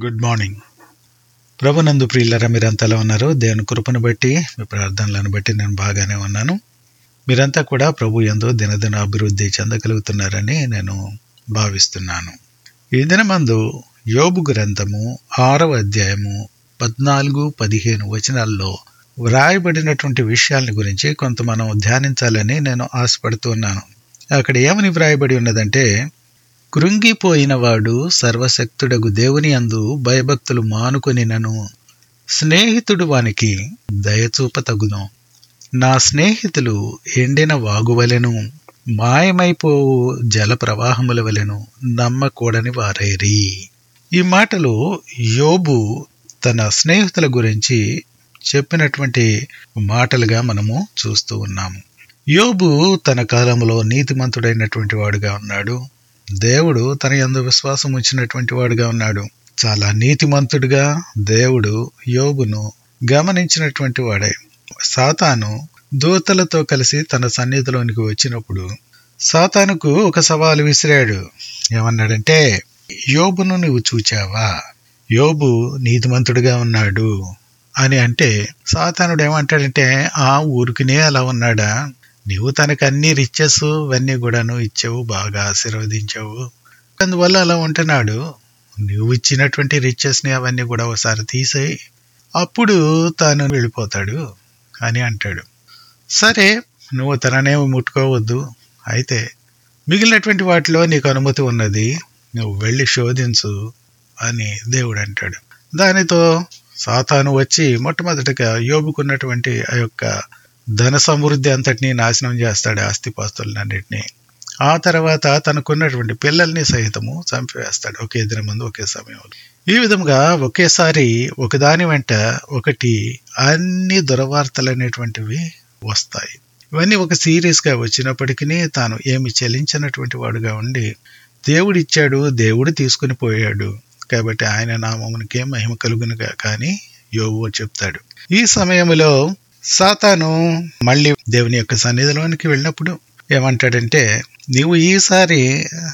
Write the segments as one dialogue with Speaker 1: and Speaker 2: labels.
Speaker 1: good morning ప్రభునందు ప్రియులరా మీరంతా ఎలా ఉన్నారు దేవుని కృపను బట్టి మీ ప్రార్థనలను బట్టి నేను బాగానే ఉన్నాను మీరంతా కూడా ప్రభు ఎందు దినదిన అభివృద్ధి చెందగలుగుతున్నారని నేను భావిస్తున్నాను ఈ దినమందు యోబు గ్రంథము ఆరవ అధ్యాయము పద్నాలుగు పదిహేను వచనాల్లో వ్రాయబడినటువంటి విషయాల గురించి కొంత మనం ధ్యానించాలని నేను ఆశపడుతున్నాను అక్కడ ఏమని వ్రాయబడి ఉన్నదంటే కృంగిపోయిన వాడు సర్వశక్తుడగు దేవుని అందు భయభక్తులు మానుకొనినను స్నేహితుడు వానికి దయచూప తగును నా స్నేహితులు ఎండిన వాగువలెను మాయమైపోవు జల ప్రవాహముల వలెను నమ్మకూడని వారైరి ఈ మాటలు యోబు తన స్నేహితుల గురించి చెప్పినటువంటి మాటలుగా మనము చూస్తూ ఉన్నాము యోబు తన కాలంలో నీతిమంతుడైనటువంటి వాడుగా ఉన్నాడు దేవుడు తన యందు విశ్వాసం ఉంచినటువంటి వాడుగా ఉన్నాడు చాలా నీతిమంతుడిగా దేవుడు యోబును గమనించినటువంటి వాడే సాతాను దూతలతో కలిసి తన సన్నిధిలోనికి వచ్చినప్పుడు సాతానుకు ఒక సవాలు విసిరాడు ఏమన్నాడంటే యోబును నువ్వు చూచావా యోబు నీతిమంతుడిగా ఉన్నాడు అని అంటే సాతానుడు ఏమంటాడంటే ఆ ఊరికినే అలా ఉన్నాడా నీవు తనకు అన్ని రిచెస్ ఇవన్నీ కూడాను ఇచ్చావు బాగా ఆశీర్వదించావు అందువల్ల అలా ఉంటున్నాడు నువ్వు ఇచ్చినటువంటి రిచెస్ని అవన్నీ కూడా ఒకసారి తీసేయి అప్పుడు తాను వెళ్ళిపోతాడు అని అంటాడు సరే నువ్వు తననేమి ముట్టుకోవద్దు అయితే మిగిలినటువంటి వాటిలో నీకు అనుమతి ఉన్నది నువ్వు వెళ్ళి శోధించు అని దేవుడు అంటాడు దానితో సాతాను వచ్చి మొట్టమొదటిగా యోబుకున్నటువంటి ఆ యొక్క ధన సమృద్ధి అంతటినీ నాశనం చేస్తాడు ఆస్తిపాస్తులన్నింటినీ ఆ తర్వాత తనకున్నటువంటి పిల్లల్ని సహితము చంపివేస్తాడు ఒకే దిన ముందు ఒకే సమయంలో ఈ విధంగా ఒకేసారి ఒకదాని వెంట ఒకటి అన్ని దురవార్తలు అనేటువంటివి వస్తాయి ఇవన్నీ ఒక సీరియస్గా వచ్చినప్పటికీ తాను ఏమి చెల్లించినటువంటి వాడుగా ఉండి దేవుడు ఇచ్చాడు దేవుడు తీసుకుని పోయాడు కాబట్టి ఆయన నామమునికే మహిమ కలుగునుగా కానీ యోగు చెప్తాడు ఈ సమయంలో సాతాను మళ్ళీ దేవుని యొక్క సన్నిధిలోనికి వెళ్ళినప్పుడు ఏమంటాడంటే నీవు ఈసారి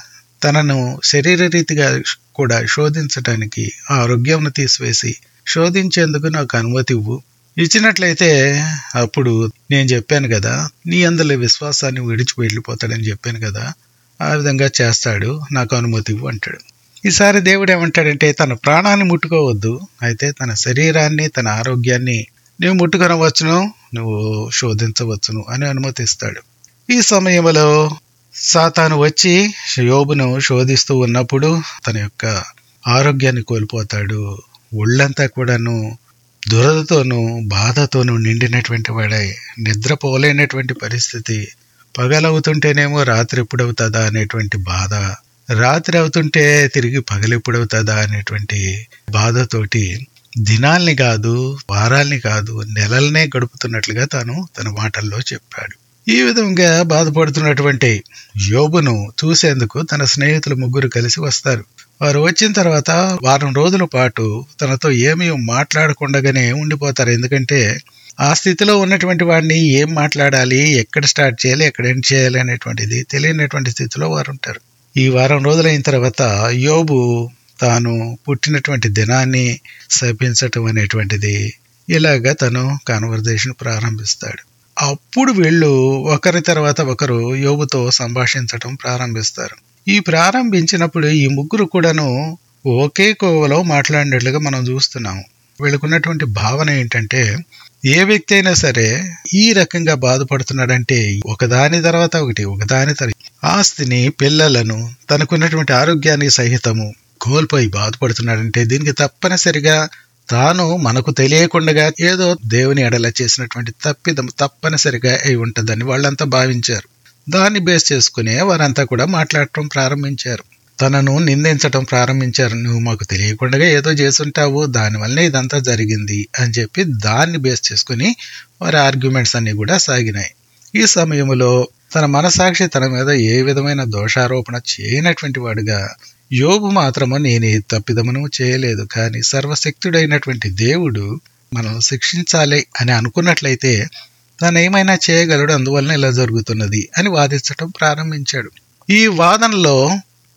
Speaker 1: తనను శరీర రీతిగా కూడా శోధించటానికి ఆరోగ్యం తీసివేసి శోధించేందుకు నాకు అనుమతి ఇవ్వు ఇచ్చినట్లయితే అప్పుడు నేను చెప్పాను కదా నీ అందరి విశ్వాసాన్ని విడిచి వెళ్ళిపోతాడని చెప్పాను కదా ఆ విధంగా చేస్తాడు నాకు అనుమతి ఇవ్వు అంటాడు ఈసారి దేవుడు ఏమంటాడంటే తన ప్రాణాన్ని ముట్టుకోవద్దు అయితే తన శరీరాన్ని తన ఆరోగ్యాన్ని నువ్వు ముట్టుకొనవచ్చును నువ్వు శోధించవచ్చును అని అనుమతిస్తాడు ఈ సమయంలో సాతాను వచ్చి యోబును శోధిస్తూ ఉన్నప్పుడు తన యొక్క ఆరోగ్యాన్ని కోల్పోతాడు ఒళ్ళంతా కూడాను దురదతోనూ బాధతోనూ నిండినటువంటి వాడై నిద్రపోలేనటువంటి పరిస్థితి పగలవుతుంటేనేమో రాత్రి ఎప్పుడవుతుందా అనేటువంటి బాధ రాత్రి అవుతుంటే తిరిగి పగలెప్పుడవుతుందా అనేటువంటి బాధతోటి దినాల్ని కాదు వారాల్ని కాదు నెలల్నే గడుపుతున్నట్లుగా తాను తన మాటల్లో చెప్పాడు ఈ విధంగా బాధపడుతున్నటువంటి యోబును చూసేందుకు తన స్నేహితులు ముగ్గురు కలిసి వస్తారు వారు వచ్చిన తర్వాత వారం రోజుల పాటు తనతో ఏమీ మాట్లాడకుండానే ఉండిపోతారు ఎందుకంటే ఆ స్థితిలో ఉన్నటువంటి వాడిని ఏం మాట్లాడాలి ఎక్కడ స్టార్ట్ చేయాలి ఎక్కడ ఎండ్ చేయాలి అనేటువంటిది తెలియనటువంటి స్థితిలో వారు ఉంటారు ఈ వారం రోజులైన తర్వాత యోబు తాను పుట్టినటువంటి దినాన్ని శపించటం అనేటువంటిది ఇలాగా తను కాన్వర్జేషన్ ప్రారంభిస్తాడు అప్పుడు వీళ్ళు ఒకరి తర్వాత ఒకరు యోబుతో సంభాషించటం ప్రారంభిస్తారు ఈ ప్రారంభించినప్పుడు ఈ ముగ్గురు కూడాను ఒకే కోవలో మాట్లాడినట్లుగా మనం చూస్తున్నాము వీళ్ళకున్నటువంటి భావన ఏంటంటే ఏ వ్యక్తి అయినా సరే ఈ రకంగా బాధపడుతున్నాడంటే ఒకదాని తర్వాత ఒకటి ఒకదాని తర్వాత ఆస్తిని పిల్లలను తనకున్నటువంటి ఆరోగ్యానికి సహితము కోల్పోయి బాధపడుతున్నాడంటే దీనికి తప్పనిసరిగా తాను మనకు తెలియకుండా ఏదో దేవుని ఎడల చేసినటువంటి తప్పిదం తప్పనిసరిగా అయి ఉంటుందని వాళ్ళంతా భావించారు దాన్ని బేస్ చేసుకునే వారంతా కూడా మాట్లాడటం ప్రారంభించారు తనను నిందించటం ప్రారంభించారు నువ్వు మాకు తెలియకుండా ఏదో చేసుంటావు దానివల్లనే ఇదంతా జరిగింది అని చెప్పి దాన్ని బేస్ చేసుకుని వారి ఆర్గ్యుమెంట్స్ అన్ని కూడా సాగినాయి ఈ సమయంలో తన మనసాక్షి తన మీద ఏ విధమైన దోషారోపణ చేయనటువంటి వాడుగా యోబు మాత్రము నేను ఈ తప్పిదమును చేయలేదు కానీ సర్వశక్తుడైనటువంటి దేవుడు మనం శిక్షించాలి అని అనుకున్నట్లయితే తను ఏమైనా చేయగలడు అందువలన ఇలా జరుగుతున్నది అని వాదించటం ప్రారంభించాడు ఈ వాదనలో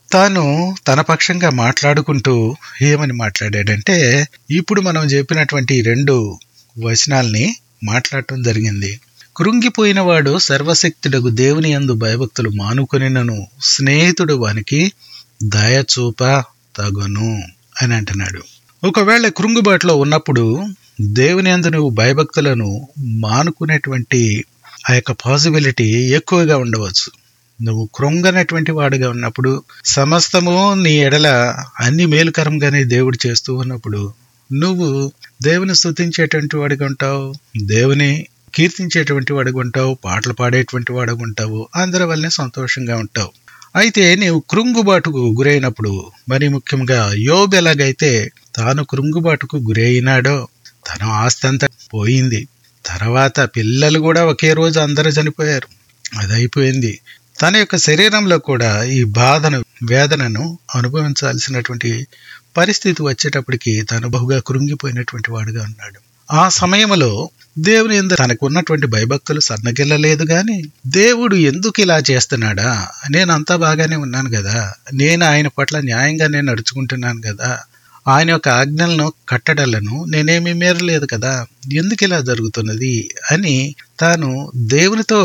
Speaker 1: తాను తన పక్షంగా మాట్లాడుకుంటూ ఏమని మాట్లాడాడంటే ఇప్పుడు మనం చెప్పినటువంటి ఈ రెండు వచనాల్ని మాట్లాడటం జరిగింది కృంగిపోయిన వాడు సర్వశక్తుడకు దేవుని యందు భయభక్తులు మానుకొనినను స్నేహితుడు వానికి దయ చూప తగును అని అంటున్నాడు ఒకవేళ కృంగుబాటులో ఉన్నప్పుడు దేవుని యందు నువ్వు భయభక్తులను మానుకునేటువంటి ఆ యొక్క పాసిబిలిటీ ఎక్కువగా ఉండవచ్చు నువ్వు కృంగనటువంటి వాడుగా ఉన్నప్పుడు సమస్తము నీ ఎడల అన్ని మేలుకరంగానే దేవుడు చేస్తూ ఉన్నప్పుడు నువ్వు దేవుని స్తుతించేటువంటి వాడిగా ఉంటావు దేవుని కీర్తించేటువంటి వాడిగా ఉంటావు పాటలు పాడేటువంటి వాడిగా ఉంటావు అందరి వల్లనే సంతోషంగా ఉంటావు అయితే నీవు కృంగుబాటుకు గురైనప్పుడు మరి ముఖ్యంగా యోబు ఎలాగైతే తాను కృంగుబాటుకు గురైనాడో తన ఆస్తి అంతా పోయింది తర్వాత పిల్లలు కూడా ఒకే రోజు అందరూ చనిపోయారు అది అయిపోయింది తన యొక్క శరీరంలో కూడా ఈ బాధను వేదనను అనుభవించాల్సినటువంటి పరిస్థితి వచ్చేటప్పటికి తను బహుగా కృంగిపోయినటువంటి వాడుగా ఉన్నాడు ఆ సమయంలో దేవుని ఎందు తనకు ఉన్నటువంటి భయభక్తులు సన్నగిల్లలేదు గాని దేవుడు ఎందుకు ఇలా చేస్తున్నాడా నేను అంతా బాగానే ఉన్నాను కదా నేను ఆయన పట్ల న్యాయంగా నేను నడుచుకుంటున్నాను కదా ఆయన యొక్క ఆజ్ఞలను కట్టడలను నేనేమీ మేరలేదు కదా ఎందుకు ఇలా జరుగుతున్నది అని తాను దేవునితో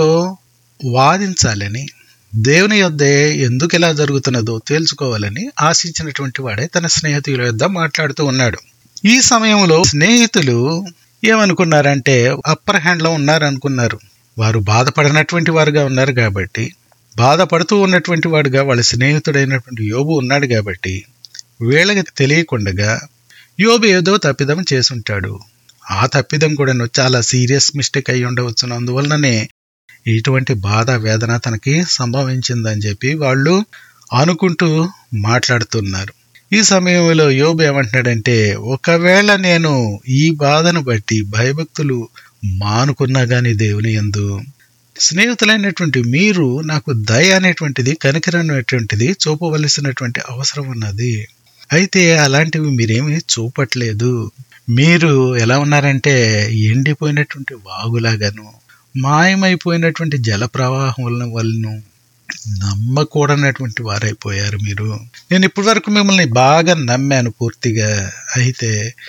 Speaker 1: వాదించాలని దేవుని యొద్దే ఎందుకు ఇలా జరుగుతున్నదో తేల్చుకోవాలని ఆశించినటువంటి వాడే తన స్నేహితుల యొద్ద మాట్లాడుతూ ఉన్నాడు ఈ సమయంలో స్నేహితులు ఏమనుకున్నారంటే అప్పర్ హ్యాండ్లో ఉన్నారనుకున్నారు వారు బాధపడినటువంటి వారుగా ఉన్నారు కాబట్టి బాధపడుతూ ఉన్నటువంటి వాడుగా వాళ్ళ స్నేహితుడైనటువంటి యోబు ఉన్నాడు కాబట్టి వీళ్ళకి తెలియకుండగా యోబు ఏదో తప్పిదం చేసుంటాడు ఆ తప్పిదం కూడా చాలా సీరియస్ మిస్టేక్ అయి ఉండవచ్చు అందువలననే ఇటువంటి బాధ వేదన తనకి సంభవించిందని చెప్పి వాళ్ళు అనుకుంటూ మాట్లాడుతున్నారు ఈ సమయంలో యోబు ఏమంటున్నాడంటే ఒకవేళ నేను ఈ బాధను బట్టి భయభక్తులు మానుకున్నా గాని దేవుని ఎందు స్నేహితులైనటువంటి మీరు నాకు దయ అనేటువంటిది కనికరమైనటువంటిది చూపవలసినటువంటి అవసరం ఉన్నది అయితే అలాంటివి మీరేమీ చూపట్లేదు మీరు ఎలా ఉన్నారంటే ఎండిపోయినటువంటి వాగులాగాను మాయమైపోయినటువంటి జల ప్రవాహం వలన నమ్మకూడనటువంటి వారైపోయారు మీరు నేను ఇప్పటి వరకు మిమ్మల్ని బాగా నమ్మాను పూర్తిగా అయితే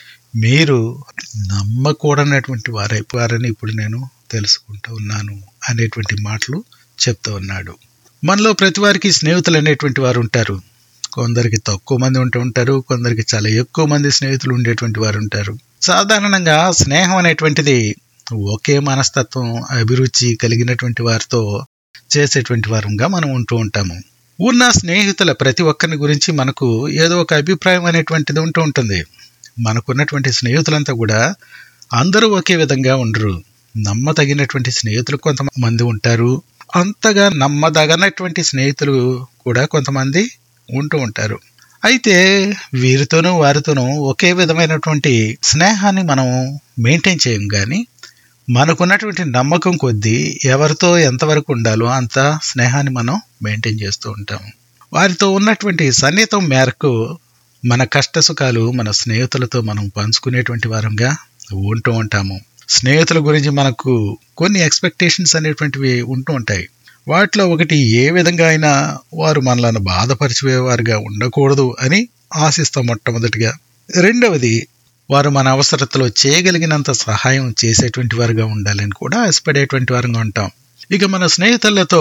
Speaker 1: మీరు నమ్మకూడనటువంటి వారైపోయారని ఇప్పుడు నేను తెలుసుకుంటూ ఉన్నాను అనేటువంటి మాటలు చెప్తూ ఉన్నాడు మనలో ప్రతి వారికి స్నేహితులు అనేటువంటి వారు ఉంటారు కొందరికి తక్కువ మంది ఉంటూ ఉంటారు కొందరికి చాలా ఎక్కువ మంది స్నేహితులు ఉండేటువంటి వారు ఉంటారు సాధారణంగా స్నేహం అనేటువంటిది ఒకే మనస్తత్వం అభిరుచి కలిగినటువంటి వారితో చేసేటువంటి వారంగా మనం ఉంటూ ఉంటాము ఉన్న స్నేహితుల ప్రతి ఒక్కరిని గురించి మనకు ఏదో ఒక అభిప్రాయం అనేటువంటిది ఉంటూ ఉంటుంది మనకున్నటువంటి స్నేహితులంతా కూడా అందరూ ఒకే విధంగా ఉండరు నమ్మదగినటువంటి స్నేహితులు కొంతమంది ఉంటారు అంతగా నమ్మదగనటువంటి స్నేహితులు కూడా కొంతమంది ఉంటూ ఉంటారు అయితే వీరితోనూ వారితోనూ ఒకే విధమైనటువంటి స్నేహాన్ని మనం మెయింటైన్ చేయం కానీ మనకున్నటువంటి నమ్మకం కొద్దీ ఎవరితో ఎంతవరకు ఉండాలో అంత స్నేహాన్ని మనం మెయింటైన్ చేస్తూ ఉంటాము వారితో ఉన్నటువంటి సన్నిహితం మేరకు మన కష్ట సుఖాలు మన స్నేహితులతో మనం పంచుకునేటువంటి వారంగా ఉంటూ ఉంటాము స్నేహితుల గురించి మనకు కొన్ని ఎక్స్పెక్టేషన్స్ అనేటువంటివి ఉంటూ ఉంటాయి వాటిలో ఒకటి ఏ విధంగా అయినా వారు మనలను బాధపరిచేవారుగా ఉండకూడదు అని ఆశిస్తాం మొట్టమొదటిగా రెండవది వారు మన అవసరతలో చేయగలిగినంత సహాయం చేసేటువంటి వారుగా ఉండాలని కూడా ఆశపడేటువంటి వారుగా ఉంటాం ఇక మన స్నేహితులతో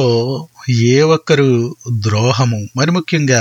Speaker 1: ఏ ఒక్కరు ద్రోహము మరి ముఖ్యంగా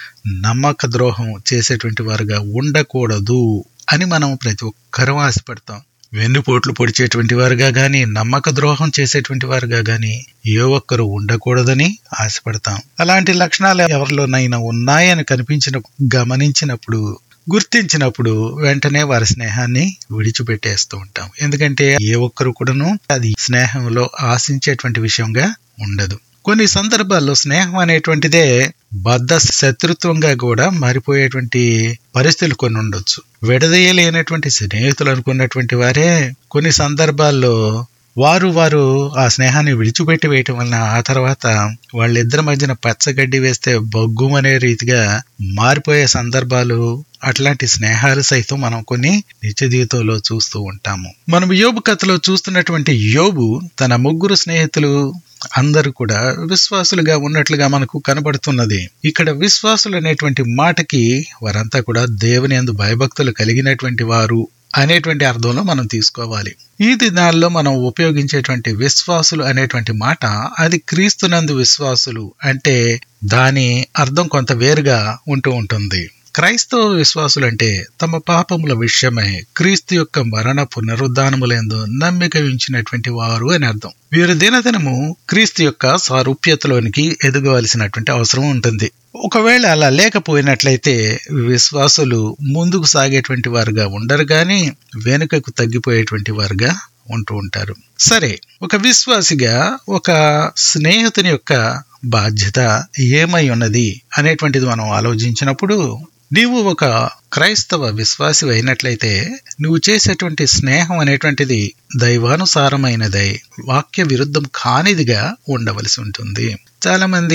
Speaker 1: నమ్మక ద్రోహం చేసేటువంటి వారుగా ఉండకూడదు అని మనం ప్రతి ఒక్కరూ ఆశపడతాం వెన్నుపోట్లు పొడిచేటువంటి వారుగా గాని నమ్మక ద్రోహం చేసేటువంటి వారుగా గాని ఏ ఒక్కరు ఉండకూడదని ఆశపడతాం అలాంటి లక్షణాలు ఎవరిలోనైనా ఉన్నాయని కనిపించిన గమనించినప్పుడు గుర్తించినప్పుడు వెంటనే వారి స్నేహాన్ని విడిచిపెట్టేస్తూ ఉంటాం ఎందుకంటే ఏ ఒక్కరు కూడాను అది స్నేహంలో ఆశించేటువంటి విషయంగా ఉండదు కొన్ని సందర్భాల్లో స్నేహం అనేటువంటిదే బద్ధ శత్రుత్వంగా కూడా మారిపోయేటువంటి పరిస్థితులు కొన్ని ఉండొచ్చు విడదీయలేనటువంటి స్నేహితులు అనుకున్నటువంటి వారే కొన్ని సందర్భాల్లో వారు వారు ఆ స్నేహాన్ని విడిచిపెట్టి వేయటం వలన ఆ తర్వాత వాళ్ళిద్దరి మధ్యన పచ్చగడ్డి వేస్తే బొగ్గుమనే రీతిగా మారిపోయే సందర్భాలు అట్లాంటి స్నేహాలు సైతం మనం కొన్ని నిత్య జీవితంలో చూస్తూ ఉంటాము మనం యోబు కథలో చూస్తున్నటువంటి యోబు తన ముగ్గురు స్నేహితులు అందరూ కూడా విశ్వాసులుగా ఉన్నట్లుగా మనకు కనబడుతున్నది ఇక్కడ విశ్వాసులు అనేటువంటి మాటకి వారంతా కూడా దేవుని అందు భయభక్తులు కలిగినటువంటి వారు అనేటువంటి అర్థంలో మనం తీసుకోవాలి ఈ దినాల్లో మనం ఉపయోగించేటువంటి విశ్వాసులు అనేటువంటి మాట అది క్రీస్తునందు విశ్వాసులు అంటే దాని అర్థం కొంత వేరుగా ఉంటూ ఉంటుంది క్రైస్తవ విశ్వాసులు అంటే తమ పాపముల విషయమై క్రీస్తు యొక్క మరణ పునరుద్ధానములందు నమ్మిక ఉంచినటువంటి వారు అని అర్థం వీరు దినదినము క్రీస్తు యొక్క సారూప్యతలోనికి ఎదగవలసినటువంటి అవసరం ఉంటుంది ఒకవేళ అలా లేకపోయినట్లయితే విశ్వాసులు ముందుకు సాగేటువంటి వారుగా ఉండరు కానీ వెనుకకు తగ్గిపోయేటువంటి వారుగా ఉంటూ ఉంటారు సరే ఒక విశ్వాసిగా ఒక స్నేహితుని యొక్క బాధ్యత ఏమై ఉన్నది అనేటువంటిది మనం ఆలోచించినప్పుడు నీవు ఒక క్రైస్తవ విశ్వాసి అయినట్లయితే నువ్వు చేసేటువంటి స్నేహం అనేటువంటిది దైవానుసారమైనదై వాక్య విరుద్ధం కానిదిగా ఉండవలసి ఉంటుంది చాలా మంది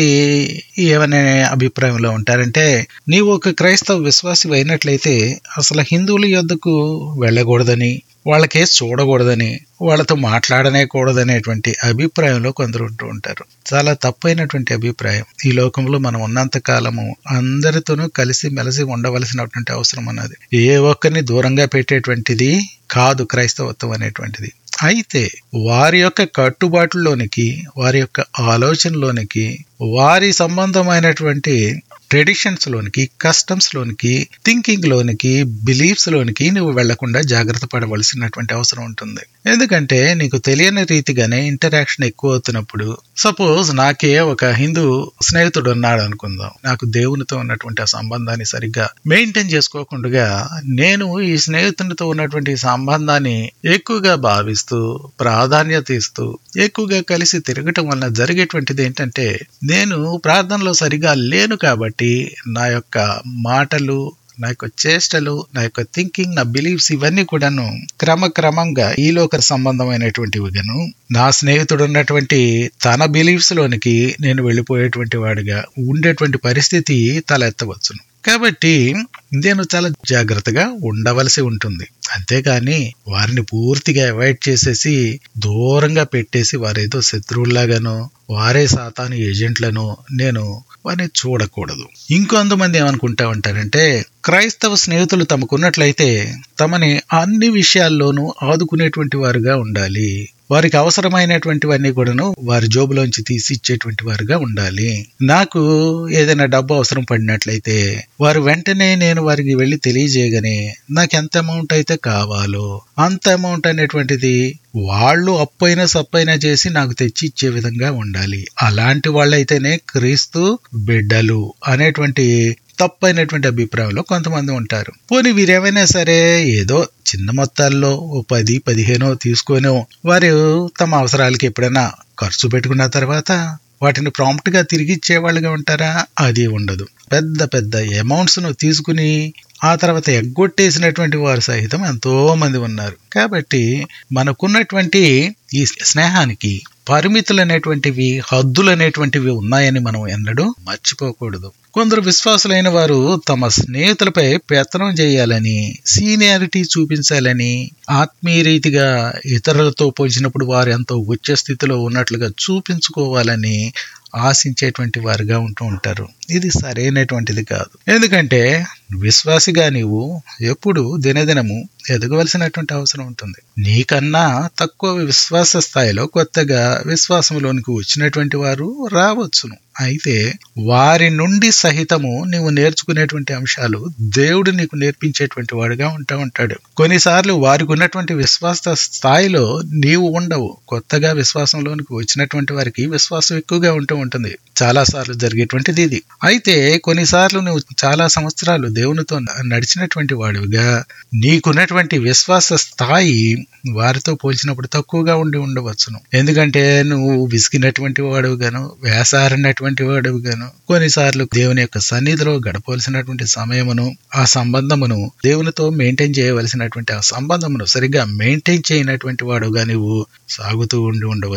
Speaker 1: ఏమనే అభిప్రాయంలో ఉంటారంటే నీవు ఒక క్రైస్తవ విశ్వాసి అయినట్లయితే అసలు హిందువుల యొద్దకు వెళ్ళకూడదని వాళ్ళకే చూడకూడదని వాళ్ళతో మాట్లాడనే కూడదనేటువంటి అభిప్రాయంలో కొందరు ఉంటూ ఉంటారు చాలా తప్పైనటువంటి అభిప్రాయం ఈ లోకంలో మనం ఉన్నంత కాలము అందరితోనూ కలిసి మెలిసి ఉండవలసినటువంటి అవసరం అన్నది ఏ ఒక్కరిని దూరంగా పెట్టేటువంటిది కాదు క్రైస్తవత్వం అనేటువంటిది అయితే వారి యొక్క కట్టుబాటులోనికి వారి యొక్క ఆలోచనలోనికి వారి సంబంధమైనటువంటి ట్రెడిషన్స్ లోనికి కస్టమ్స్ లోనికి థింకింగ్ లోనికి బిలీఫ్స్ లోనికి నువ్వు వెళ్లకుండా జాగ్రత్త పడవలసినటువంటి అవసరం ఉంటుంది ఎందుకంటే నీకు తెలియని రీతిగానే ఇంటరాక్షన్ ఎక్కువ అవుతున్నప్పుడు సపోజ్ నాకే ఒక హిందూ స్నేహితుడు ఉన్నాడు అనుకుందాం నాకు దేవునితో ఉన్నటువంటి ఆ సంబంధాన్ని సరిగ్గా మెయింటైన్ చేసుకోకుండా నేను ఈ స్నేహితునితో ఉన్నటువంటి సంబంధాన్ని ఎక్కువగా భావిస్తూ ప్రాధాన్యత ఇస్తూ ఎక్కువగా కలిసి తిరగటం వలన జరిగేటువంటిది ఏంటంటే నేను ప్రార్థనలో సరిగా లేను కాబట్టి నా యొక్క మాటలు నా యొక్క చేష్టలు నా యొక్క థింకింగ్ నా బిలీఫ్స్ ఇవన్నీ కూడాను క్రమక్రమంగా ఈ లోక సంబంధమైనటువంటివిగాను నా స్నేహితుడు ఉన్నటువంటి తన బిలీఫ్స్ లోనికి నేను వెళ్ళిపోయేటువంటి వాడిగా ఉండేటువంటి పరిస్థితి తలెత్తవచ్చును కాబట్టి నేను చాలా జాగ్రత్తగా ఉండవలసి ఉంటుంది అంతేగాని వారిని పూర్తిగా అవాయిడ్ చేసేసి దూరంగా పెట్టేసి వారేదో శత్రువుల్లాగానో వారే సాతాను ఏజెంట్లను నేను వారిని చూడకూడదు ఇంకొంతమంది ఏమనుకుంటా ఉంటారంటే క్రైస్తవ స్నేహితులు తమకున్నట్లయితే తమని అన్ని విషయాల్లోనూ ఆదుకునేటువంటి వారుగా ఉండాలి వారికి అవసరమైనటువంటివన్నీ కూడాను వారి జోబులోంచి తీసి ఇచ్చేటువంటి వారుగా ఉండాలి నాకు ఏదైనా డబ్బు అవసరం పడినట్లయితే వారు వెంటనే నేను వారికి వెళ్ళి తెలియజేయగానే నాకు ఎంత అమౌంట్ అయితే కావాలో అంత అమౌంట్ అనేటువంటిది వాళ్ళు అప్పైనా సప్పైనా చేసి నాకు తెచ్చి ఇచ్చే విధంగా ఉండాలి అలాంటి వాళ్ళైతేనే క్రీస్తు బిడ్డలు అనేటువంటి తప్పైనటువంటి అభిప్రాయంలో కొంతమంది ఉంటారు పోనీ వీరేమైనా సరే ఏదో చిన్న మొత్తాల్లో ఓ పది పదిహేనో తీసుకొనో వారు తమ అవసరాలకి ఎప్పుడైనా ఖర్చు పెట్టుకున్న తర్వాత వాటిని ప్రాంప్ట్ గా తిరిగి ఇచ్చేవాళ్ళుగా ఉంటారా అది ఉండదు పెద్ద పెద్ద అమౌంట్స్ ను తీసుకుని ఆ తర్వాత ఎగ్గొట్టేసినటువంటి వారు సహితం ఎంతో మంది ఉన్నారు కాబట్టి మనకున్నటువంటి ఈ స్నేహానికి పరిమితులు అనేటువంటివి హద్దులు అనేటువంటివి ఉన్నాయని మనం ఎన్నడూ మర్చిపోకూడదు కొందరు విశ్వాసులైన వారు తమ స్నేహితులపై పెత్తనం చేయాలని సీనియారిటీ చూపించాలని ఆత్మీయ రీతిగా ఇతరులతో పోల్చినప్పుడు వారు ఎంతో ఉచ్చ స్థితిలో ఉన్నట్లుగా చూపించుకోవాలని ఆశించేటువంటి వారుగా ఉంటూ ఉంటారు ఇది సరైనటువంటిది కాదు ఎందుకంటే విశ్వాసిగా నీవు ఎప్పుడు దినదినము ఎదగవలసినటువంటి అవసరం ఉంటుంది నీకన్నా తక్కువ విశ్వాస స్థాయిలో కొత్తగా విశ్వాసంలోనికి వచ్చినటువంటి వారు రావచ్చును అయితే వారి నుండి సహితము నీవు నేర్చుకునేటువంటి అంశాలు దేవుడు నీకు నేర్పించేటువంటి వాడుగా ఉంటా ఉంటాడు కొన్నిసార్లు వారికి ఉన్నటువంటి విశ్వాస స్థాయిలో నీవు ఉండవు కొత్తగా విశ్వాసంలోనికి వచ్చినటువంటి వారికి విశ్వాసం ఎక్కువగా ఉంటూ ఉంటుంది చాలా సార్లు జరిగేటువంటిది ఇది అయితే కొన్నిసార్లు నువ్వు చాలా సంవత్సరాలు దేవునితో నడిచినటువంటి వాడివిగా నీకున్నటువంటి విశ్వాస స్థాయి వారితో పోల్చినప్పుడు తక్కువగా ఉండి ఉండవచ్చును ఎందుకంటే నువ్వు విసిగినటువంటి వాడుగాను వేసారినటువంటి వాడుగాను కొన్నిసార్లు దేవుని యొక్క సన్నిధిలో గడపవలసినటువంటి సమయమును ఆ సంబంధమును దేవునితో మెయింటైన్ చేయవలసినటువంటి ఆ సంబంధమును సరిగ్గా మెయింటైన్ చేయనటువంటి వాడుగా నువ్వు సాగుతూ ఉండి ఉండవచ్చును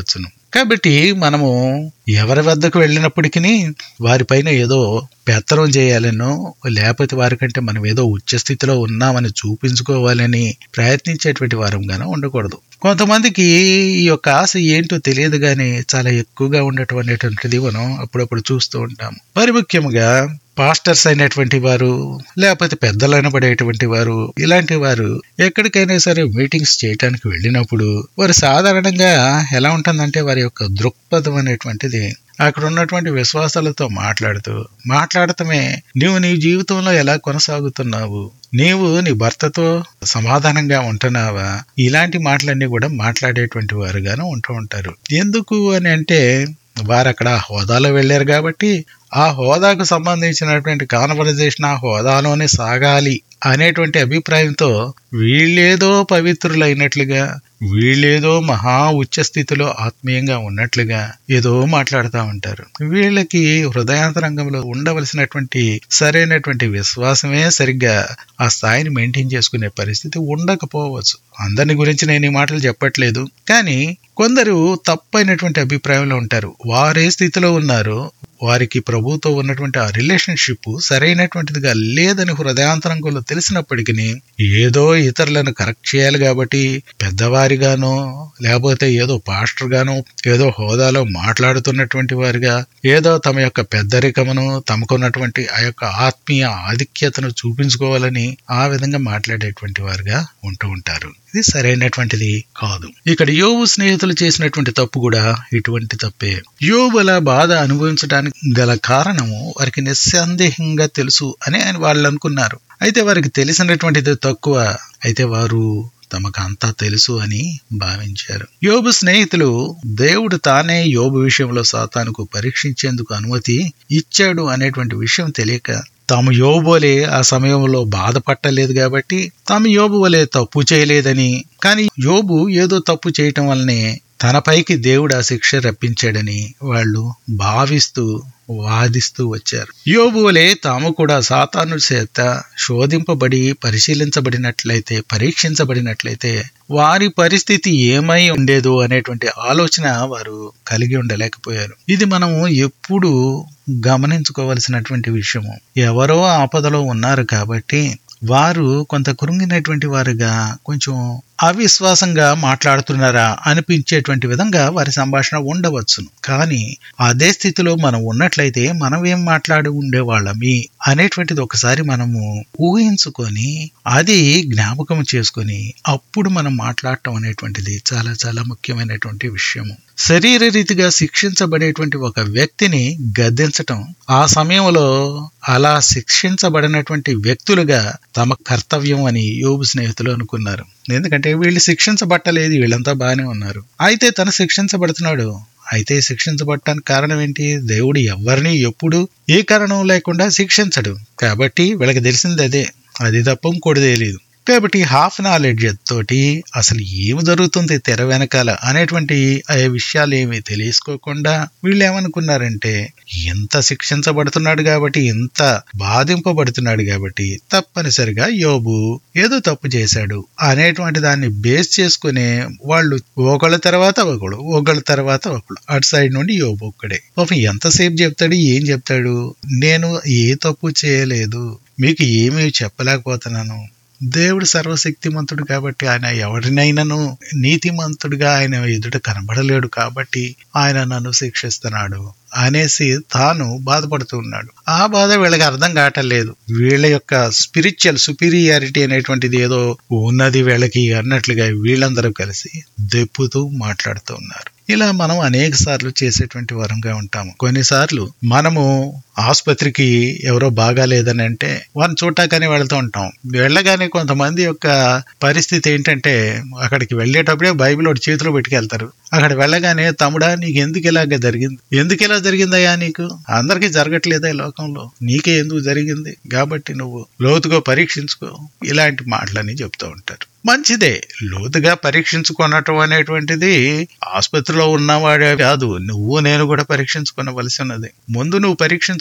Speaker 1: కాబట్టి మనము ఎవరి వద్దకు వెళ్ళినప్పటికీ వారిపైన ఏదో పెత్తనం చేయాలనో లేకపోతే వారికంటే మనం ఏదో ఉచ్చ స్థితిలో ఉన్నామని చూపించుకోవాలని ప్రయత్నించేటువంటి వారంగానో ఉండకూడదు కొంతమందికి ఈ యొక్క ఆశ ఏంటో తెలియదు కానీ చాలా ఎక్కువగా ఉండటం అనేటువంటిది మనం అప్పుడప్పుడు చూస్తూ ఉంటాము మరి ముఖ్యంగా పాస్టర్స్ అయినటువంటి వారు లేకపోతే పెద్దలు అనబడేటువంటి వారు ఇలాంటి వారు ఎక్కడికైనా సరే మీటింగ్స్ చేయడానికి వెళ్ళినప్పుడు వారు సాధారణంగా ఎలా ఉంటుందంటే వారి యొక్క దృక్పథం అనేటువంటిది అక్కడ ఉన్నటువంటి విశ్వాసాలతో మాట్లాడుతూ మాట్లాడటమే నీవు నీ జీవితంలో ఎలా కొనసాగుతున్నావు నీవు నీ భర్తతో సమాధానంగా ఉంటున్నావా ఇలాంటి మాటలన్నీ కూడా మాట్లాడేటువంటి వారుగాను ఉంటూ ఉంటారు ఎందుకు అని అంటే వారు అక్కడ హోదాలో వెళ్ళారు కాబట్టి ఆ హోదాకు సంబంధించినటువంటి కాన్వర్జేషన్ ఆ హోదాలోనే సాగాలి అనేటువంటి అభిప్రాయంతో వీళ్ళేదో పవిత్రులైనట్లుగా వీళ్ళేదో మహా ఉచ్చ స్థితిలో ఆత్మీయంగా ఉన్నట్లుగా ఏదో మాట్లాడుతూ ఉంటారు వీళ్ళకి హృదయాంతరంగంలో ఉండవలసినటువంటి సరైనటువంటి విశ్వాసమే సరిగ్గా ఆ స్థాయిని మెయింటైన్ చేసుకునే పరిస్థితి ఉండకపోవచ్చు అందరిని గురించి నేను ఈ మాటలు చెప్పట్లేదు కానీ కొందరు తప్పైనటువంటి అభిప్రాయంలో ఉంటారు వారే స్థితిలో ఉన్నారు వారికి ప్రభుతో ఉన్నటువంటి ఆ రిలేషన్షిప్ సరైనటువంటిదిగా లేదని హృదయాంతరంగంలో తెలిసినప్పటికీ ఏదో ఇతరులను కరెక్ట్ చేయాలి కాబట్టి పెద్దవారిగానో లేకపోతే ఏదో పాస్టర్ గానో ఏదో హోదాలో మాట్లాడుతున్నటువంటి వారిగా ఏదో తమ యొక్క పెద్దరికమును తమకున్నటువంటి ఆ యొక్క ఆత్మీయ ఆధిక్యతను చూపించుకోవాలని ఆ విధంగా మాట్లాడేటువంటి వారుగా ఉంటూ ఉంటారు ఇది సరైనటువంటిది కాదు ఇక్కడ యోబు స్నేహితులు చేసినటువంటి తప్పు కూడా ఇటువంటి తప్పే యోబు అలా బాధ అనుభవించడానికి గల కారణము వారికి నిస్సందేహంగా తెలుసు అని ఆయన వాళ్ళు అనుకున్నారు అయితే వారికి తెలిసినటువంటిది తక్కువ అయితే వారు తమకు అంతా తెలుసు అని భావించారు యోబు స్నేహితులు దేవుడు తానే యోబు విషయంలో సాతానుకు పరీక్షించేందుకు అనుమతి ఇచ్చాడు అనేటువంటి విషయం తెలియక తాము యోబోలే ఆ సమయంలో బాధపట్టలేదు కాబట్టి తాము యోబు వలె తప్పు చేయలేదని కానీ యోబు ఏదో తప్పు చేయటం వల్లనే తనపైకి దేవుడు ఆ శిక్ష రప్పించాడని వాళ్ళు భావిస్తూ వాదిస్తూ వచ్చారు యోబు వలె తాము కూడా సాతాను చేత శోధింపబడి పరిశీలించబడినట్లయితే పరీక్షించబడినట్లయితే వారి పరిస్థితి ఏమై ఉండేదో అనేటువంటి ఆలోచన వారు కలిగి ఉండలేకపోయారు ఇది మనము ఎప్పుడు గమనించుకోవలసినటువంటి విషయము ఎవరో ఆపదలో ఉన్నారు కాబట్టి వారు కొంత కృంగినటువంటి వారుగా కొంచెం అవిశ్వాసంగా మాట్లాడుతున్నారా అనిపించేటువంటి విధంగా వారి సంభాషణ ఉండవచ్చును కానీ అదే స్థితిలో మనం ఉన్నట్లయితే మనం ఏం మాట్లాడి ఉండేవాళ్ళమి అనేటువంటిది ఒకసారి మనము ఊహించుకొని అది జ్ఞాపకం చేసుకొని అప్పుడు మనం మాట్లాడటం అనేటువంటిది చాలా చాలా ముఖ్యమైనటువంటి విషయము శరీర రీతిగా శిక్షించబడేటువంటి ఒక వ్యక్తిని గద్దించటం ఆ సమయంలో అలా శిక్షించబడినటువంటి వ్యక్తులుగా తమ కర్తవ్యం అని యోబు స్నేహితులు అనుకున్నారు ఎందుకంటే వీళ్ళు శిక్షించబట్టలేదు వీళ్ళంతా బాగానే ఉన్నారు అయితే తను శిక్షించబడుతున్నాడు అయితే శిక్షించబడటానికి కారణం ఏంటి దేవుడు ఎవరిని ఎప్పుడు ఏ కారణం లేకుండా శిక్షించడు కాబట్టి వీళ్ళకి తెలిసింది అదే అది తప్ప ఇంకోటి తెలియదు కాబట్టి హాఫ్ నాలెడ్జ్ తోటి అసలు ఏమి జరుగుతుంది తెర వెనకాల అనేటువంటి ఆ విషయాలు ఏమి తెలుసుకోకుండా వీళ్ళు ఏమనుకున్నారంటే ఎంత శిక్షించబడుతున్నాడు కాబట్టి ఎంత బాధింపబడుతున్నాడు కాబట్టి తప్పనిసరిగా యోబు ఏదో తప్పు చేశాడు అనేటువంటి దాన్ని బేస్ చేసుకునే వాళ్ళు ఒకళ్ళ తర్వాత ఒకడు ఒకళ్ళ తర్వాత ఒకడు అటు సైడ్ నుండి యోబు ఒక్కడే పాపం ఎంతసేపు చెప్తాడు ఏం చెప్తాడు నేను ఏ తప్పు చేయలేదు మీకు ఏమీ చెప్పలేకపోతున్నాను దేవుడు సర్వశక్తిమంతుడు కాబట్టి ఆయన ఎవరినైనాను నీతిమంతుడిగా ఆయన ఎదుట కనబడలేడు కాబట్టి ఆయన నన్ను శిక్షిస్తున్నాడు అనేసి తాను బాధపడుతూ ఉన్నాడు ఆ బాధ వీళ్ళకి అర్థం కావటలేదు వీళ్ళ యొక్క స్పిరిచువల్ సుపీరియారిటీ అనేటువంటిది ఏదో ఉన్నది వీళ్ళకి అన్నట్లుగా వీళ్ళందరూ కలిసి దెప్పుతూ మాట్లాడుతూ ఉన్నారు ఇలా మనం అనేక సార్లు చేసేటువంటి వరంగా ఉంటాము కొన్నిసార్లు మనము ఆసుపత్రికి ఎవరో బాగాలేదని అంటే వారిని చూడటాకని వెళ్తూ ఉంటాం వెళ్ళగానే కొంతమంది యొక్క పరిస్థితి ఏంటంటే అక్కడికి వెళ్ళేటప్పుడే బైబిల్ ఒకటి చేతిలో పెట్టుకెళ్తారు అక్కడ వెళ్ళగానే తమ్ముడా నీకు ఎందుకు ఇలాగ జరిగింది ఎందుకు ఇలా జరిగిందయ్యా నీకు అందరికీ జరగట్లేదా ఈ లోకంలో నీకే ఎందుకు జరిగింది కాబట్టి నువ్వు లోతుగా పరీక్షించుకో ఇలాంటి మాటలని చెప్తూ ఉంటారు మంచిదే లోతుగా పరీక్షించుకోనటం అనేటువంటిది ఆసుపత్రిలో ఉన్నవాడే కాదు నువ్వు నేను కూడా పరీక్షించుకోవలసి ఉన్నది ముందు నువ్వు పరీక్షించుకో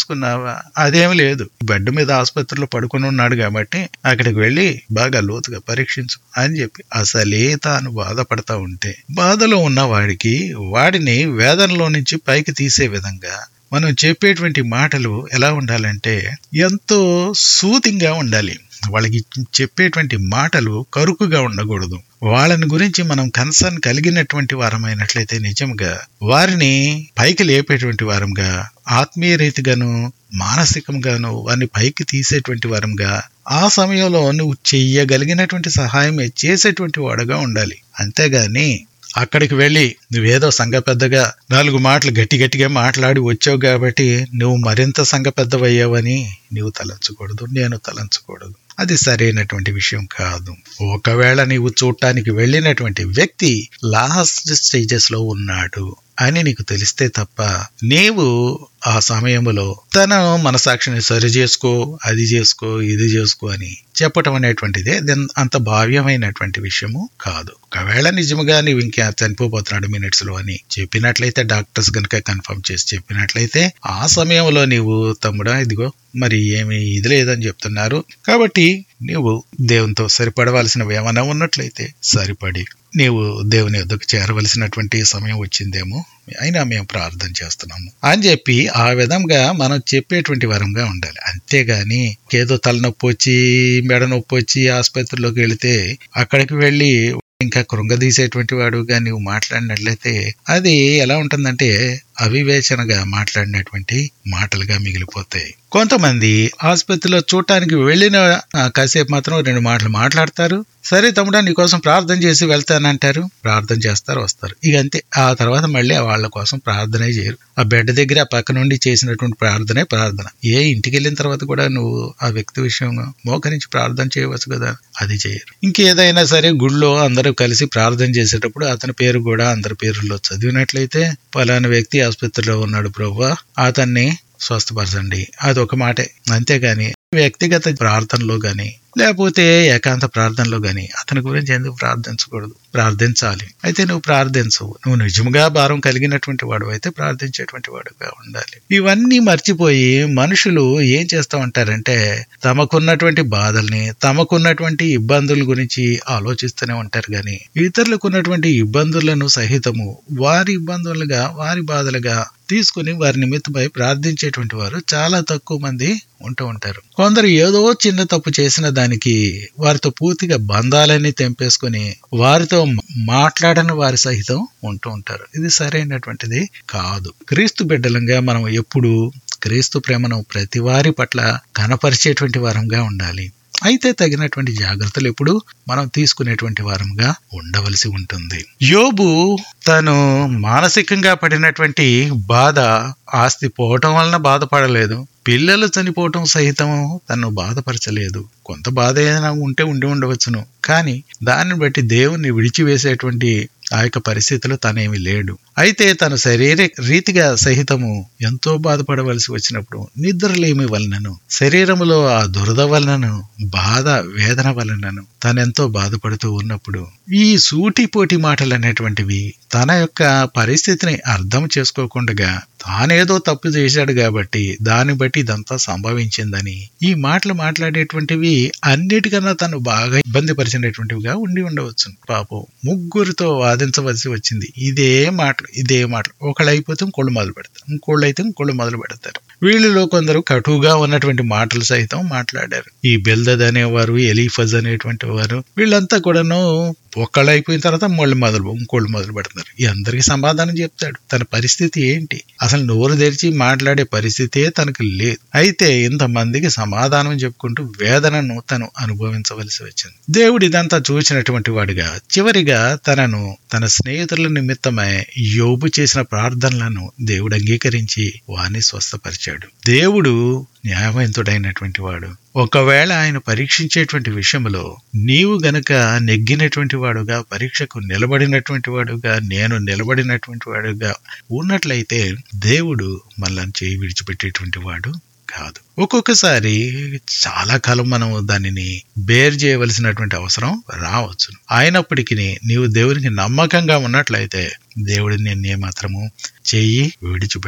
Speaker 1: చేసుకున్నావా అదేం లేదు బెడ్ మీద ఆసుపత్రిలో పడుకుని ఉన్నాడు కాబట్టి అక్కడికి వెళ్ళి బాగా లోతుగా పరీక్షించు అని చెప్పి అసలే తాను బాధపడతా ఉంటే బాధలో ఉన్న వాడికి వాడిని వేదనలో నుంచి పైకి తీసే విధంగా మనం చెప్పేటువంటి మాటలు ఎలా ఉండాలంటే ఎంతో సూతింగా ఉండాలి వాళ్ళకి చెప్పేటువంటి మాటలు కరుకుగా ఉండకూడదు వాళ్ళని గురించి మనం కన్సర్న్ కలిగినటువంటి వారమైనట్లయితే నిజంగా వారిని పైకి లేపేటువంటి వారంగా ఆత్మీయ రీతిగాను మానసికంగాను వారిని పైకి తీసేటువంటి వారంగా ఆ సమయంలో నువ్వు చెయ్యగలిగినటువంటి సహాయం చేసేటువంటి వాడుగా ఉండాలి అంతేగాని అక్కడికి వెళ్ళి నువ్వేదో సంఘ పెద్దగా నాలుగు మాటలు గట్టి గట్టిగా మాట్లాడి వచ్చావు కాబట్టి నువ్వు మరింత సంఘ పెద్దవయ్యావని నీవు తలంచకూడదు నేను తలంచకూడదు అది సరైనటువంటి విషయం కాదు ఒకవేళ నీవు చూడటానికి వెళ్ళినటువంటి వ్యక్తి లాస్ట్ స్టేజెస్ లో ఉన్నాడు అని నీకు తెలిస్తే తప్ప నీవు ఆ సమయంలో తన మనసాక్షిని సరి చేసుకో అది చేసుకో ఇది చేసుకో అని చెప్పటం అనేటువంటిదే దెన్ అంత భావ్యమైనటువంటి విషయము కాదు ఒకవేళ నిజముగా నీవు ఇంకా చనిపోతున్నాడు మినిట్స్ లో అని చెప్పినట్లయితే డాక్టర్స్ గనక కన్ఫర్మ్ చేసి చెప్పినట్లయితే ఆ సమయంలో నీవు తమ్ముడా ఇదిగో మరి ఏమి ఇది లేదని చెప్తున్నారు కాబట్టి నీవు దేవునితో సరిపడవలసినవి ఏమైనా ఉన్నట్లయితే సరిపడి నీవు దేవుని వద్దకు చేరవలసినటువంటి సమయం వచ్చిందేమో అయినా మేము ప్రార్థన చేస్తున్నాము అని చెప్పి ఆ విధంగా మనం చెప్పేటువంటి వరంగా ఉండాలి అంతేగాని ఏదో తలనొప్పి వచ్చి మెడ నొప్పి వచ్చి ఆసుపత్రిలోకి వెళితే అక్కడికి వెళ్ళి ఇంకా కృంగదీసేటువంటి వాడుగా నీవు మాట్లాడినట్లయితే అది ఎలా ఉంటుందంటే అవివేచనగా మాట్లాడినటువంటి మాటలుగా మిగిలిపోతాయి కొంతమంది ఆసుపత్రిలో చూడటానికి వెళ్ళిన కాసేపు మాత్రం రెండు మాటలు మాట్లాడతారు సరే తమ్ముడా నీకోసం ప్రార్థన చేసి వెళ్తానంటారు ప్రార్థన చేస్తారు వస్తారు ఇక అంతే ఆ తర్వాత మళ్ళీ వాళ్ళ కోసం ప్రార్థనే చేయరు ఆ బెడ్ దగ్గర ఆ పక్క నుండి చేసినటువంటి ప్రార్థనే ప్రార్థన ఏ ఇంటికి వెళ్ళిన తర్వాత కూడా నువ్వు ఆ వ్యక్తి విషయం మోకరించి ప్రార్థన చేయవచ్చు కదా అది చేయరు ఇంకేదైనా సరే గుళ్ళో అందరూ కలిసి ప్రార్థన చేసేటప్పుడు అతని పేరు కూడా అందరి పేరుల్లో చదివినట్లయితే పలానా వ్యక్తి ఆసుపత్రిలో ఉన్నాడు ప్రభు అతన్ని స్వస్థపరచండి అది ఒక మాటే అంతేగాని వ్యక్తిగత ప్రార్థనలో గాని లేకపోతే ఏకాంత ప్రార్థనలో గాని అతని గురించి ఎందుకు ప్రార్థించకూడదు ప్రార్థించాలి అయితే నువ్వు ప్రార్థించవు నువ్వు నిజముగా భారం కలిగినటువంటి వాడు అయితే ప్రార్థించేటువంటి వాడుగా ఉండాలి ఇవన్నీ మర్చిపోయి మనుషులు ఏం చేస్తూ ఉంటారంటే తమకున్నటువంటి బాధల్ని తమకున్నటువంటి ఇబ్బందుల గురించి ఆలోచిస్తూనే ఉంటారు కానీ ఇతరులకు ఉన్నటువంటి ఇబ్బందులను సహితము వారి ఇబ్బందులుగా వారి బాధలుగా తీసుకుని వారి నిమిత్తమై ప్రార్థించేటువంటి వారు చాలా తక్కువ మంది ఉంటూ ఉంటారు కొందరు ఏదో చిన్న తప్పు చేసిన దానికి వారితో పూర్తిగా బంధాలన్నీ తెంపేసుకుని వారితో మాట్లాడని వారి సహితం ఉంటూ ఉంటారు ఇది సరైనటువంటిది కాదు క్రీస్తు బిడ్డలంగా మనం ఎప్పుడు క్రీస్తు ప్రేమను ప్రతి వారి పట్ల కనపరిచేటువంటి వారంగా ఉండాలి అయితే తగినటువంటి జాగ్రత్తలు ఎప్పుడు మనం తీసుకునేటువంటి వారంగా ఉండవలసి ఉంటుంది యోబు తను మానసికంగా పడినటువంటి బాధ ఆస్తి పోవటం వలన బాధపడలేదు పిల్లలు చనిపోవటం సహితం తను బాధపరచలేదు కొంత బాధ ఏదైనా ఉంటే ఉండి ఉండవచ్చును కానీ దాన్ని బట్టి దేవుణ్ణి విడిచివేసేటువంటి ఆ యొక్క పరిస్థితిలో తనేమి లేడు అయితే తన శరీర రీతిగా సహితము ఎంతో బాధపడవలసి వచ్చినప్పుడు నిద్రలేమి వలనను శరీరములో ఆ దురద వలనను బాధ వేదన వలనను తనెంతో బాధపడుతూ ఉన్నప్పుడు ఈ సూటిపోటి మాటలు అనేటువంటివి తన యొక్క పరిస్థితిని అర్థం చేసుకోకుండా తానేదో తప్పు చేశాడు కాబట్టి దాన్ని బట్టి ఇదంతా సంభవించిందని ఈ మాటలు మాట్లాడేటువంటివి అన్నిటికన్నా తను బాగా ఇబ్బంది పరిచినటువంటివిగా ఉండి ఉండవచ్చు పాపం ముగ్గురితో వాదించవలసి వచ్చింది ఇదే మాటలు ఇదే మాటలు ఒకళ్ళు అయిపోతే ఇంకోళ్ళు మొదలు పెడతారు ఇంకోళ్ళు అయితే ఇంకోళ్ళు మొదలు పెడతారు వీళ్ళలో కొందరు కటువుగా ఉన్నటువంటి మాటలు సైతం మాట్లాడారు ఈ బెల్దద్ అనేవారు ఎలీఫజ్ అనేటువంటి వారు వీళ్ళంతా కూడాను ఒక్కళ్ళు అయిపోయిన తర్వాత మళ్ళీ మొదలు ఇంకోళ్ళు మొదలు పెడతారు ఈ అందరికి సమాధానం చెప్తాడు తన పరిస్థితి ఏంటి అసలు నోరు తెరిచి మాట్లాడే పరిస్థితే తనకు లేదు అయితే ఇంతమందికి సమాధానం చెప్పుకుంటూ వేదనను తను అనుభవించవలసి వచ్చింది దేవుడు ఇదంతా చూసినటువంటి వాడిగా చివరిగా తనను తన స్నేహితుల నిమిత్తమై యోబు చేసిన ప్రార్థనలను దేవుడు అంగీకరించి వారిని స్వస్థపరిచాడు దేవుడు న్యాయవంతుడైనటువంటి వాడు ఒకవేళ ఆయన పరీక్షించేటువంటి విషయంలో నీవు గనక నెగ్గినటువంటి వాడుగా పరీక్షకు నిలబడినటువంటి వాడుగా నేను నిలబడినటువంటి వాడుగా ఉన్నట్లయితే దేవుడు మనల్ని చేయి విడిచిపెట్టేటువంటి వాడు కాదు ఒక్కొక్కసారి చాలా కాలం మనం దానిని బేర్ చేయవలసినటువంటి అవసరం రావచ్చు అయినప్పటికీ నీవు దేవునికి నమ్మకంగా ఉన్నట్లయితే దేవుడిని నిన్నే మాత్రము చెయ్యి విడిచిపెట్టాడు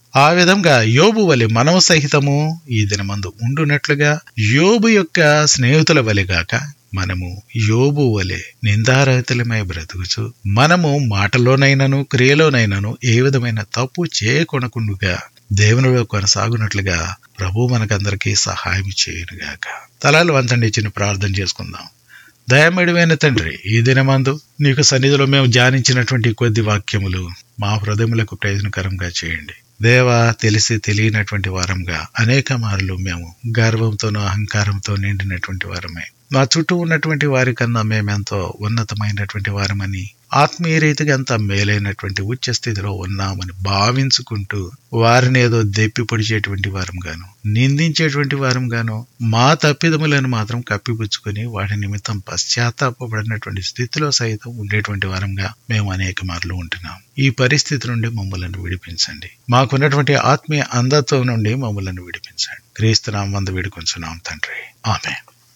Speaker 1: ఆ విధంగా యోబు వలె మనము సహితము ఈ దినమందు ఉండునట్లుగా యోబు యొక్క స్నేహితుల వలెగాక మనము యోబు వలె నిందారహితులమై బ్రతుకుచు మనము మాటలోనైనను క్రియలోనైనను ఏ విధమైన తప్పు చేయకొనకుండుగా దేవునిలో కొనసాగునట్లుగా ప్రభు మనకందరికీ సహాయం చేయనుగాక తలాలు వంచండి చిన్న ప్రార్థన చేసుకుందాం దయమేడువైన తండ్రి ఈ దినమందు నీకు సన్నిధిలో మేము ధ్యానించినటువంటి కొద్ది వాక్యములు మా హృదయములకు ప్రయోజనకరంగా చేయండి దేవా తెలిసి తెలియనటువంటి వారంగా అనేక మార్లు మేము గర్వంతోనూ అహంకారంతో నిండినటువంటి వారమే మా చుట్టూ ఉన్నటువంటి వారి కన్నా మేమెంతో ఉన్నతమైనటువంటి వారమని ఆత్మీయ రీతిగా అంత మేలైనటువంటి ఉచ్చ స్థితిలో ఉన్నామని భావించుకుంటూ వారిని ఏదో దెప్పి పొడిచేటువంటి వారం గాను నిందించేటువంటి వారం గాను మా తప్పిదములను మాత్రం కప్పిపుచ్చుకొని వాటి నిమిత్తం పశ్చాత్తాపడినటువంటి స్థితిలో సైతం ఉండేటువంటి వారంగా మేము అనేక మార్లు ఉంటున్నాం ఈ పరిస్థితి నుండి మమ్మల్ని విడిపించండి మాకున్నటువంటి ఆత్మీయ అంధత్వం నుండి మమ్మల్ని విడిపించండి క్రీస్తునామందు వేడుకొంచున్నాం తండ్రి ఆమె